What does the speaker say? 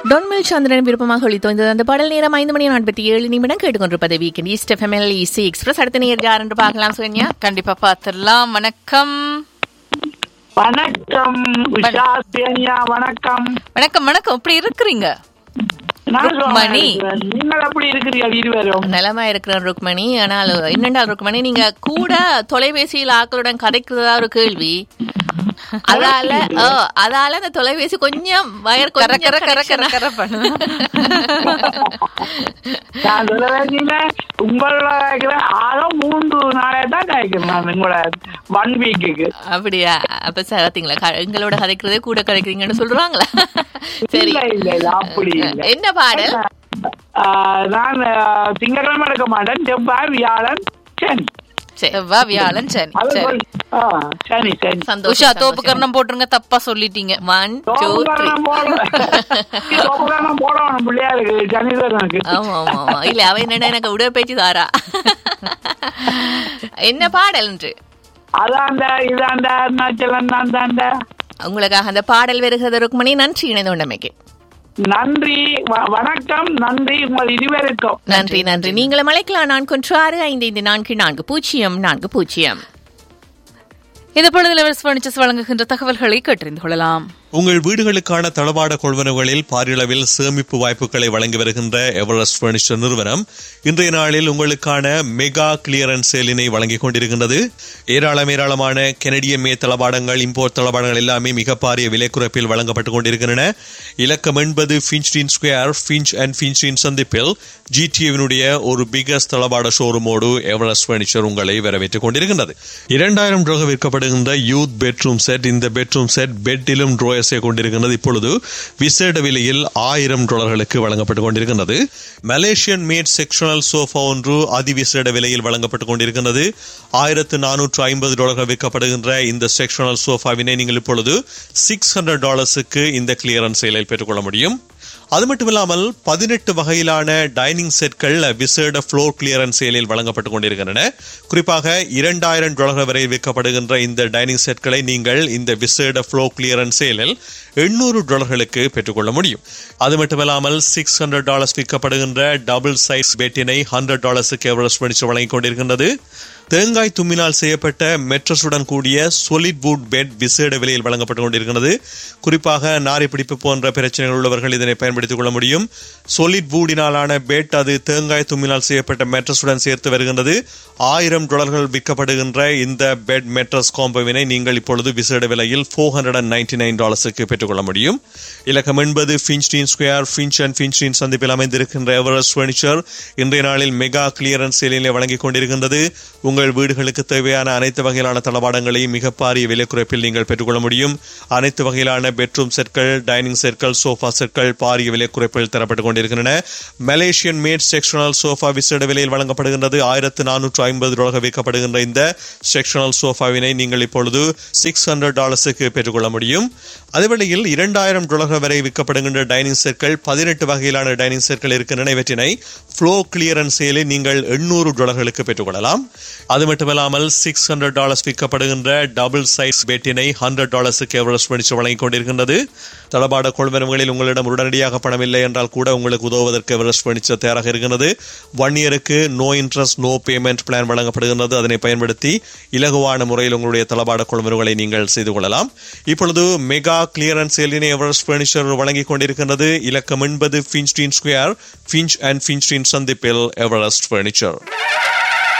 டொன்மில் சந்திரன் விருப்பமாக ஒளித்தோய்ந்தது அந்த பாடல் நேரம் ஐந்து மணி நாற்பத்தி ஏழு நிமிடம் கேட்டுக்கொண்டிருப்பது வீக்கெண்ட் ஈஸ்ட் எஃப்எம்எல் இசி எக்ஸ்பிரஸ் அடுத்த நேர் யார் என்று பார்க்கலாம் சுகன்யா கண்டிப்பா பாத்துடலாம் வணக்கம் வணக்கம் உஷா சேனியா வணக்கம் வணக்கம் வணக்கம் எப்படி இருக்கிறீங்க நான் சுகமா ருக்மணி. இருக்கிறேன். நீங்கள் எப்படி இருக்கிறீர்கள் இருவரும் நலமா இருக்கிற ருக்மணி ஆனால் என்னண்டா ருக்மணி நீங்க கூட தொலைபேசியில் ஆக்களுடன் கதைக்கிறதா ஒரு கேள்வி அதால ஓ, அதால அந்த தொலைபேசி கொஞ்சம் வயர் கர கொஞ்சம் கர கர கர connection- கர பண்ணு நான் சொல்ல வேண்டிய உங்களோட கேட்கிறேன் ஆக மூன்று நாளே தான் கேட்கிறேன் நான் உங்களோட ஒன் வீக்குக்கு அப்படியா அப்ப சார் பாத்தீங்களா க- எங்களோட கதைக்கிறதே கூட கதைக்கிறீங்கன்னு சொல்றாங்களா சரி இல்ல இல்ல இல்ல அப்படி இல்ல என்ன பாடல் ஆஹ், நான் ஆஹ், திங்கட்கிழமை எடுக்க மாட்டேன் செவ்வாய் வியாழன் சனி சரி செவ்வாய் வியாழன் சனி அது சரி போய்- ஆ, சனி சனி சந்தோஷம் உஷா தோப்பு சந்தோஷம். கர்ணம் போட்டுருங்க தப்பா சொல்லிட்டீங்க ஒன் டூ த்ரீ தோப்புக்காரன் போட- தோப்புக்காரன் போடணும் பிள்ளையாருக்கு சனிதரனுக்கு ஆமா ஆமா ஆமா இல்ல அவ என்னடா எனக்கு உடற்பயிற்சி தாரா என்ன பாடல் என்று அதாண்ட இதாண்ட அருணாச்சலம் தாண்ட உங்களுக்காக அந்த பாடல் வருகிறது ருக்மணி நன்றி இணைந்த உண்டமைக்கு நன்றி வ- வணக்கம் நன்றி உங்கள் இருவருக்கும் நன்றி நன்றி நீங்களும் அழைக்கலாம் நான்கு ஒன்று ஆறு ஐந்து ஐந்து நான்கு நான்கு பூஜ்ஜியம் நான்கு பூஜ்ஜியம் இந்த பொழுதுல பர்னிச்சர்ஸ் வழங்குகின்ற தகவல்களை கேட்டறிந்து கொள்ளலாம் உங்கள் வீடுகளுக்கான தளவாட கொள்வனவுகளில் பாரியளவில் சேமிப்பு வாய்ப்புகளை வழங்கி வருகின்ற எவரெஸ்ட் பர்னிச்சர் நிறுவனம் இன்றைய நாளில் உங்களுக்கான மெகா கிளியரன்ஸ் சேலினை வழங்கிக் கொண்டிருக்கின்றது ஏராளம் ஏராளமான கெனடிய மே தளவாடங்கள் இம்போர்ட் தளவாடங்கள் எல்லாமே மிக பாரிய விலை குறைப்பில் வழங்கப்பட்டுக் கொண்டிருக்கின்றன இலக்கம் என்பது Finchdene square Finch and Finchdene சந்திப்பில் ஜிடிஏவினுடைய ஒரு பிகஸ்ட் தளவாட ஷோரூமோடு எவரெஸ்ட் பர்னிச்சர் உங்களை வரவேற்றுக் கொண்டிருக்கின்றது இரண்டாயிரம் ரூபாய் விற்கப்படுகின்ற யூத் பெட்ரூம் செட் இந்த பெட்ரூம் செட் பெட்டிலும் ட்ரோயர்ஸை கொண்டிருக்கின்றது இப்பொழுது விசேட விலையில் ஆயிரம் டாலர்களுக்கு வழங்கப்பட்டுக் கொண்டிருக்கின்றது மலேசியன் மேட் செக்ஷனல் சோஃபா ஒன்று அதிவிசேட விலையில் வழங்கப்பட்டுக் கொண்டிருக்கின்றது ஆயிரத்து நானூற்று ஐம்பது டாலர்கள் விற்கப்படுகின்ற இந்த செக்ஷனல் சோஃபாவினை நீங்கள் இப்பொழுது சிக்ஸ் ஹண்ட்ரட் டாலர்ஸுக்கு இந்த கிளியரன்ஸ் சேலில் பெற்றுக்கொள்ள முடியும் அது மட்டும் இல்லாமல் பதினெட்டு வகையிலான டைனிங் செட்கள் விசேட ஃப்ளோர் கிளியரன்ஸ் சேலில் வழங்கப்பட்டுக் கொண்டிருக்கின்றன குறிப்பாக இரண்டாயிரம் டாலர்கள் வரை விற்கப்படுகின்ற இந்த டைனிங் செட்களை நீங்கள் இந்த விசேட ஃப்ளோர் கிளியரன்ஸ் சேலில் எண்ணூறு டாலர்களுக்கு பெற்றுக்கொள்ள முடியும் அது மட்டுமில்லாமல் சிக்ஸ் ஹண்ட்ரட் டாலர்ஸ் விற்கப்படுகின்ற டபுள் சைஸ் பெட்டினை ஹண்ட்ரட் டாலர்ஸுக்கு எவரெஸ்ட் பணிச்சு வழங்கிக் கொண்டிருக்கின்றது தேங்காய் தும்மினால் செய்யப்பட்ட மெட்ரஸுடன் கூடிய solid wood பெட் விசேட விலையில் வழங்கப்பட்டுக் கொண்டிருக்கிறது குறிப்பாக நாரி பிடிப்பு போன்ற பிரச்சனைகள் உள்ளவர்கள் இதனை பயன்படுத்திக் கொள்ள முடியும் solid woodiனாலான பெட் அது தேங்காய் தும்மினால் செய்யப்பட்ட மெட்ரஸுடன் சேர்த்து வருகின்றது ஆயிரம் டாலர்கள் விற்கப்படுகின்ற இந்த பெட் மெட்ரஸ் காம்போவினை நீங்கள் இப்பொழுது விசேட விலையில் four hundred and ninety nine டாலர்ஸுக்கு பெற்றுக்கொள்ள முடியும் இலக்கம் என்பது Finchdene square Finch and Finchdene சந்திப்பில் அமைந்திருக்கின்ற எவரெஸ்ட் ஃபர்னிச்சர் இன்றைய நாளில் மெகா கிளியரன்ஸ் சேலிலே வழங்கிக் கொண்டிருக்கின்றது உங்கள் வீடுகளுக்கு தேவையான அனைத்து வகையிலான தளவாடங்களையும் மிக பாரிய விலை குறைப்பில் நீங்கள் பெற்றுக்கொள்ள முடியும் அனைத்து வகையிலான பெட்ரூம் செட்கள் டைனிங் செட்கள் சோஃபா செட்கள் பாரிய விலை குறைப்பில் தரப்பட்டுக் கொண்டிருக்கின்றன மலேசியன் மேட் செக்ஷனல் சோஃபா விசேட விலையில் வழங்கப்படுகின்றது ஆயிரத்து நானூற்று ஐம்பது டாலர்கள் விற்கப்படுகின்ற இந்த செக்ஷனல் சோஃபாவினை நீங்கள் இப்பொழுது சிக்ஸ் ஹண்ட்ரட் டாலர்ஸுக்கு பெற்றுக்கொள்ள முடியும் அதேவேளையில் இரண்டாயிரம் டாலர்கள் வரை விற்கப்படுகின்ற டைனிங் செட்கள் பதினெட்டு வகையிலான டைனிங் செட்கள் இருக்கின்றன இவற்றினை ஃப்ளோ கிளியரன்ஸ் சேலில் நீங்கள் எண்ணூறு டாலர்களுக்கு பெற்றுக்கொள்ளலாம் அது மட்டுமல்லாமல் சிக்ஸ் ஹண்ட்ரட் டாலர்ஸ் விற்கப்படுகின்ற டபுள் சைஸ் பெட்டினை ஹண்ட்ரட் டாலர்ஸுக்கு எவரெஸ்ட் பணிச்சு வழங்கிக் கொண்டிருக்கின்றது தளபாட கொள்வனவுகளில் உங்களிடம் உடனடியாக பணம் இல்லை என்றால் கூட உங்களுக்கு உதவுவதற்கு எவரெஸ்ட் பணிச்சர் தயாராக இருக்கிறது ஒன் இயருக்கு no interest no payment plan வழங்கப்படுகின்றது அதனை பயன்படுத்தி இலகுவான முறையில் உங்களுடைய தளபாட கொள்வனவுகளை நீங்கள் செய்து கொள்ளலாம் இப்பொழுது மெகா கிளியரன்ஸ் சேலினை எவரெஸ்ட் பர்னிச்சர் வழங்கிக் கொண்டிருக்கின்றது இலக்கம் என்பது Finchdene square Finch and Finchdene சந்திப்பில் எவரெஸ்ட் பர்னிச்சர்